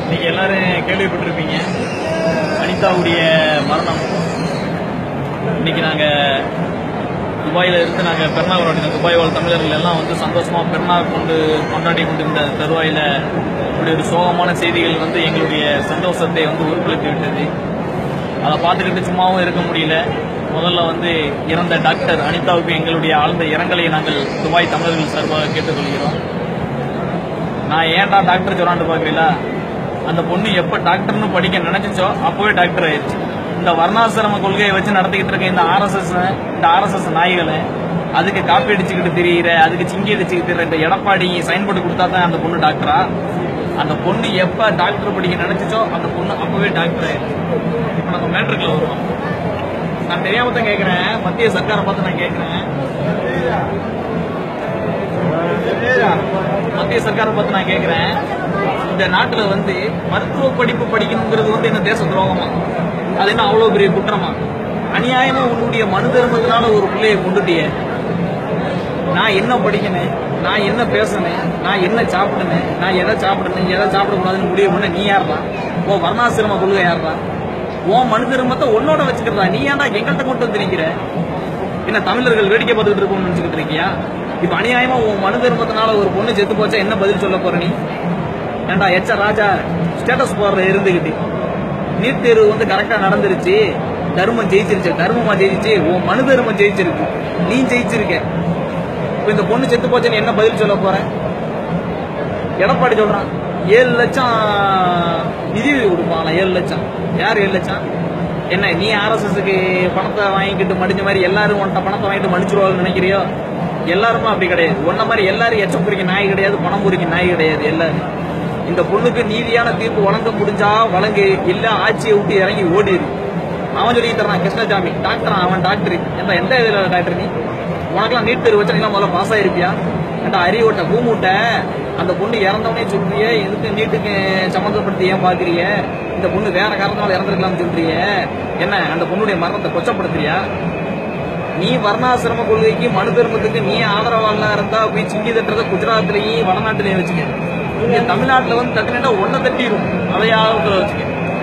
இன்னைக்கு எல்லாரும் கேள்விப்பட்டிருப்பீங்க அனிதாவுடைய மரணம் இன்னைக்கு நாங்க துபாயில இருந்து நாங்க பெருநாள் கொண்டாடினோம் துபாய் வாழ் தமிழர்கள் எல்லாம் வந்து சந்தோஷமா பெருநாள் கொண்டு கொண்டாடி கொண்டிருந்த தருவாயில இப்படி ஒரு சோகமான செய்திகள் வந்து எங்களுடைய சந்தோஷத்தை வந்து உருப்படுத்தி விட்டது அதை பார்த்துக்கிட்டு சும்மாவும் இருக்க முடியல முதல்ல வந்து இறந்த டாக்டர் அனிதாவுக்கு எங்களுடைய ஆழ்ந்த இரங்கலை நாங்கள் துபாய் தமிழர்கள் சார்பாக கேட்டுக்கொள்கிறோம் நான் ஏன்டா டாக்டர் சொல்லான்னு பார்க்கல அந்த பொண்ணு எப்ப டாக்டர்னு படிக்க நினைச்சிச்சோ அப்பவே டாக்டர் ஆயிடுச்சு இந்த வர்ணாசிரம கொள்கையை வச்சு நடத்திக்கிட்டு இருக்க இந்த ஆர்எஸ்எஸ் இந்த ஆர்எஸ்எஸ் நாய்களை அதுக்கு காப்பி அடிச்சுக்கிட்டு திரியிற அதுக்கு சிங்கி அடிச்சுக்கிட்டு திரியிற இந்த எடப்பாடி சைன் போட்டு கொடுத்தா தான் அந்த பொண்ணு டாக்டரா அந்த பொண்ணு எப்ப டாக்டர் படிக்க நினைச்சிச்சோ அந்த பொண்ணு அப்பவே டாக்டர் ஆயிடுச்சு இப்ப நம்ம மேட்ருக்குள்ள வருவோம் நான் தெரியாம தான் கேட்கிறேன் மத்திய சர்க்காரை பார்த்து நான் கேட்கிறேன் மத்திய சர்க்காரை பார்த்து நான் கேட்கிறேன் இந்த நாட்டுல வந்து மருத்துவ படிப்பு படிக்கணுங்கிறது வந்து என்ன தேச துரோகமா அது என்ன அவ்வளவு பெரிய குற்றமா அநியாயமா உன்னுடைய மனு தர்மத்தினால ஒரு பிள்ளையை கொண்டுட்டிய நான் என்ன படிக்கணும் நான் என்ன பேசணும் நான் என்ன சாப்பிடணும் நான் எதை சாப்பிடணும் எதை சாப்பிடக்கூடாதுன்னு முடிவு பண்ண நீ யாருடா ஓ வர்ணாசிரம கொள்கை யாருடா உன் மனு தர்மத்தை உன்னோட வச்சுக்கிறதா நீ ஏன்டா எங்கள்கிட்ட கொண்டு வந்து நிக்கிற என்ன தமிழர்கள் வேடிக்கை பார்த்துட்டு இருக்கோம்னு நினைச்சுக்கிட்டு இருக்கியா இப்ப அநியாயமா உன் மனு தர்மத்தினால ஒரு பொண்ணு செத்து போச்சா என்ன பதில் சொல்ல போற நீ ஏன்டா எச்ச ராஜா ஸ்டேட்டஸ் போடுற இருந்துகிட்டு நீட் தேர்வு வந்து கரெக்டா நடந்துருச்சு தர்மம் ஜெயிச்சிருச்சு தர்மமா ஜெயிச்சு உன் மனு தர்மம் ஜெயிச்சிருக்கு நீ ஜெயிச்சிருக்க இப்ப இந்த பொண்ணு செத்து போச்சுன்னு என்ன பதில் சொல்ல போற எடப்பாடி சொல்றான் ஏழு லட்சம் நிதி கொடுப்பாங்களா ஏழு லட்சம் யார் ஏழு லட்சம் என்ன நீ ஆர்எஸ்எஸ்க்கு பணத்தை வாங்கிக்கிட்டு மடிஞ்ச மாதிரி எல்லாரும் உன்ட்ட பணத்தை வாங்கிட்டு மடிச்சிருவாங்கன்னு நினைக்கிறியோ எல்லாருமே அப்படி கிடையாது உன்ன மாதிரி எல்லாரும் எச்சம் பொறிக்க நாய் கிடையாது பணம் பொறிக்க நாய் கிடையாது எல்லாரும் இந்த பொண்ணுக்கு நீதியான தீர்ப்பு வழங்க முடிஞ்சா வழங்கு இல்ல ஆட்சியை விட்டு இறங்கி ஓடிடு அவன் சொல்லி தரான் கிருஷ்ணசாமி டாக்டர் அவன் டாக்டர் எந்த எந்த இதுல டாக்டர் நீ உனக்கெல்லாம் நீட் தேர்வு வச்சா நீ முதல்ல பாஸ் ஆயிருப்பியா ஏன்டா அறிவோட்ட பூமூட்ட அந்த பொண்ணு இறந்தவனே சொல்றிய எதுக்கு நீட்டுக்கு சம்மந்தப்படுத்தி ஏன் பாக்குறிய இந்த பொண்ணு வேற காரணத்தால இறந்துருக்கலாம்னு சொல்றிய என்ன அந்த பொண்ணுடைய மரணத்தை கொச்சப்படுத்துறியா நீ வர்ணாசிரம கொள்கைக்கு மனு தர்மத்துக்கு நீ ஆதரவாளா இருந்தா போய் சிங்கி தட்டுறத குஜராத்லயும் வடநாட்டிலையும் வச்சுக்க இங்க தமிழ்நாட்டுல வந்து தட்டினா ஒன்ன தட்டிடும் அதையாவது வச்சுக்க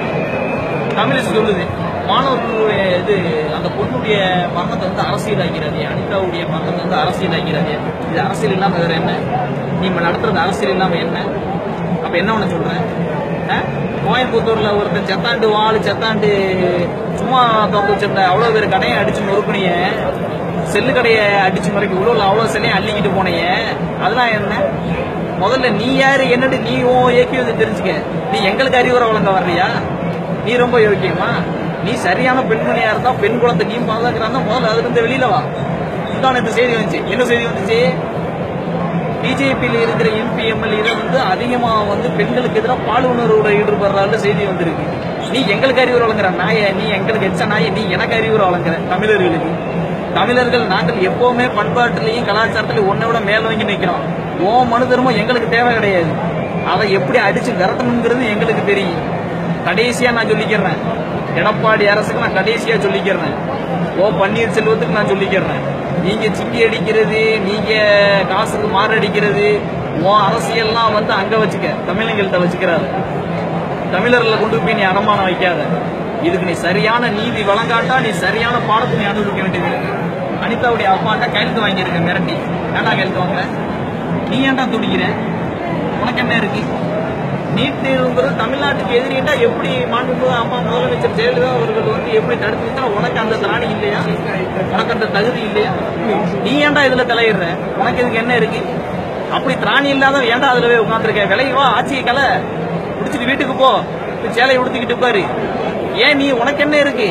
தமிழ் சொல்லுது மாணவர்களுடைய இது அந்த பொண்ணுடைய மரணத்தை வந்து அரசியலாக்கிறாதே அனிதாவுடைய மரணத்தை வந்து அரசியலாக்கிறாதே இது அரசியல் இல்லாம வேற என்ன நீ இப்ப நடத்துறது அரசியல் இல்லாம என்ன அப்ப என்ன ஒண்ணு சொல்றேன் ஆ? கோயம்புத்தூர்ல ஒருத்தன் செத்தாண்டு வாள் செத்தாண்டு சும்மா திறந்து வச்சிருந்த அவ்வளவு பேர் கடையை அடிச்சு நொறுக்குனிய செல்லு கடையை அடிச்சு முறைக்கு உள்ள அவ்வளவு சிலையும் அள்ளிக்கிட்டு போனீங்க அதெல்லாம் என்ன முதல்ல நீ யாரு என்னட்டு நீ ஓ ஏக்கியது தெரிஞ்சுக்க நீ எங்களுக்கு அறிவுரை வழங்க வர்றியா நீ ரொம்ப யோக்கியமா நீ சரியான பெண்மணியா இருந்தா பெண் குலத்தை நீ பாதுகாக்கிறான்னா முதல்ல அதுல இருந்து வெளியில வா இதான் இந்த செய்தி வந்துச்சு என்ன செய்தி வந்துச்சு பிஜேபியில் இருக்கிற எம்பி எம்எல்ஏ வந்து அதிகமா வந்து பெண்களுக்கு எதிராக பாலுணர்வோட ஈடுபடுறாரு செய்தி வந்திருக்கு நீ எங்களுக்கு அறிவுரை வழங்குற நாய நீ எங்களுக்கு எச்ச நாய நீ எனக்கு அறிவுரை வழங்குற தமிழர்களுக்கு தமிழர்கள் நாங்கள் எப்பவுமே பண்பாட்டிலையும் கலாச்சாரத்திலையும் ஒன்னை விட மேல வாங்கி நிக்கிறோம் ஓ மனு தர்மம் எங்களுக்கு தேவை கிடையாது அதை எப்படி அடிச்சு விரட்டணுங்கிறது எங்களுக்கு தெரியும் கடைசியா நான் சொல்லிக்கிறேன் எடப்பாடி அரசுக்கு நான் கடைசியா சொல்லிக்கிறேன் ஓ பன்னீர்செல்வத்துக்கு நான் சொல்லிக்கிறேன் நீங்க சிக்கி அடிக்கிறது நீங்க காசுக்கு மாரடிக்கிறது உன் அரசியல்லாம் வந்து அங்க வச்சுக்க தமிழங்கள்ட்ட வச்சுக்கிறாரு தமிழர்களை கொண்டு போய் நீ அடமானம் வைக்காத இதுக்கு நீ சரியான நீதி வழங்காட்டா நீ சரியான பாடத்தை நீ அனுபவிக்க வேண்டியது இருக்கு. அனிதாவுடைய அப்பாட்ட கையெழுத்து வாங்கியிருக்க மிரட்டி ஏன்டா கையெழுத்து வாங்குற நீ ஏன்டா துடிக்கிற உனக்கு என்ன இருக்கு நீட் தேர்வுங்கிறது தமிழ்நாட்டுக்கு எதிரிட்டா எப்படி மாண்புமிகு அம்மா முதலமைச்சர் ஜெயலலிதா அவர்கள் வந்து எப்படி தடுத்து வச்சா உனக்கு அந்த திராணி இல்லையா உனக்கு அந்த தகுதி இல்லையா நீ ஏன்டா இதுல தலையிடுற உனக்கு இதுக்கு என்ன இருக்கு அப்படி திராணி இல்லாத ஏன்டா அதுல போய் உட்காந்துருக்க விலகி வா ஆட்சியை கலை முடிச்சிட்டு வீட்டுக்கு போ போய் சேலையை உடுத்திக்கிட்டு பாரு ஏன் நீ உனக்கு என்ன இருக்கு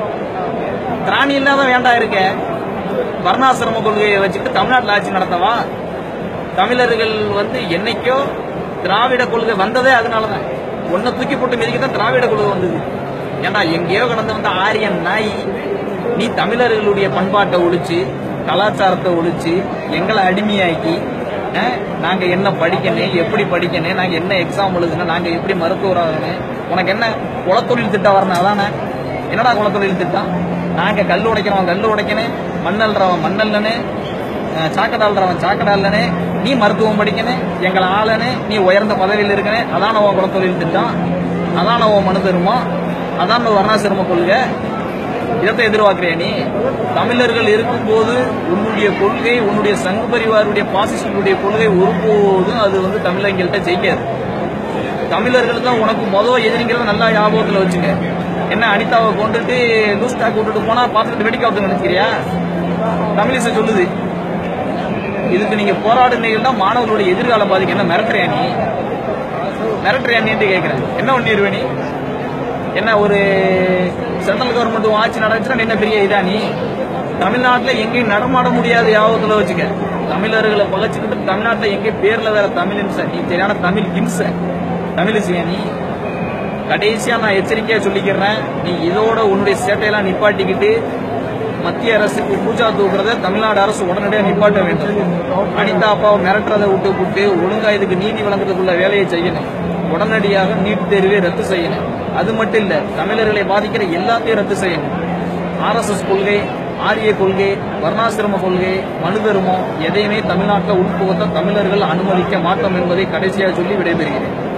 திராணி இல்லாத வேண்டா இருக்க வர்ணாசிரம கொள்கையை வச்சுட்டு தமிழ்நாட்டில் ஆட்சி நடத்தவா தமிழர்கள் வந்து என்னைக்கோ திராவிட கொள்கை வந்ததே அதனாலதான் ஒன்ன தூக்கி போட்டு மிதிக்க தான் திராவிட கொள்கை வந்தது ஏன்டா எங்கேயோ கடந்து வந்த ஆரியன் நாய் நீ தமிழர்களுடைய பண்பாட்டை ஒழிச்சு கலாச்சாரத்தை ஒழிச்சு எங்களை அடிமையாக்கி அஹ், நாங்க என்ன படிக்கணும் எப்படி படிக்கணும் நாங்க என்ன எக்ஸாம் எழுதணும் நாங்க எப்படி மருத்துவராகணும் உனக்கு என்ன குலத்தொழில் திட்டம் வரணும் அதானே என்னடா குலத்தொழில் திட்டம் நாங்க கல் உடைக்கிறவன் கல் உடைக்கணும் மண்ணல்றவன் மண்ணல்லனு சாக்கடை அல்றவன் சாக்கடை அல்லனே நீ மருத்துவம் படிக்கணும் எங்களை ஆளனு நீ உயர்ந்த பதவியில் இருக்கணும் அதான உன் குலத்தொழில் திட்டம் அதான உன் மனு தருமம் அதான் வர்ணாசிரம கொள்கை இதை எதிர்பார்க்கிறியா நீ தமிழர்கள் இருக்கும்போது உன்னுடைய கொள்கை உன்னுடைய சங்க பரிவாருடைய பாசிஸ்டுடைய கொள்கை ஒருபோதும் அது வந்து தமிழங்கள்ட்ட ஜெயிக்காது தமிழர்கள் தான் உனக்கு மொதல் எதிரிங்கிறத நல்லா ஞாபகத்தில் வச்சுங்க என்ன அனிதாவை கொண்டுட்டு லூஸ் ஸ்டாக் விட்டுட்டு போனா பார்த்துட்டு வெடிக்க வந்து நினைக்கிறியா தமிழிசை சொல்லுது இதுக்கு நீங்க போராடுனீங்கன்னா மாணவர்களுடைய எதிர்காலம் பாதிக்க என்ன மிரட்டுறியா நீ மிரட்டுறியா நீ கேட்கிறேன் என்ன பண்ணிடுவே நீ என்ன ஒரு சென்ட்ரல் கவர்மெண்ட் ஆட்சி நடந்துச்சுன்னா நீ என்ன பெரிய இதா நீ தமிழ்நாட்டில் எங்கேயும் நடமாட முடியாத யாபகத்தில் வச்சுக்க தமிழர்களை பகச்சுக்கிட்டு தமிழ்நாட்டில் எங்கேயும் பேர்ல வேற தமிழ் இம்சை நீ சரியான தமிழ் இம்சை தமிழ் இசையா நீ கடைசியா நான் எச்சரிக்கையா சொல்லிக்கிறேன் நீ இதோட உன்னுடைய சேட்டையெல்லாம் நிப்பாட்டிக்கிட்டு மத்திய அரசுக்கு பூஜா தூக்குறத தமிழ்நாடு அரசு உடனடியாக நிப்பாட்ட வேண்டும் அனிதா அப்பாவை மிரட்டுறதை விட்டு விட்டு ஒழுங்கா இதுக்கு நீதி வழங்குறதுக்குள்ள வேலையை செய்யணும் உடனடியாக நீட் தேர்வை ரத்து செய்யணும் அது மட்டும் இல்ல தமிழர்களை பாதிக்கிற எல்லாத்தையும் ரத்து செய்யணும் ஆர்எஸ்எஸ் கொள்கை ஆரிய கொள்கை வர்ணாசிரம கொள்கை மனு தருமம் எதையுமே தமிழ்நாட்டில் உட்புகுத்த தமிழர்கள் அனுமதிக்க மாட்டோம் என்பதை கடைசியாக சொல்லி விடைபெறுகிறேன்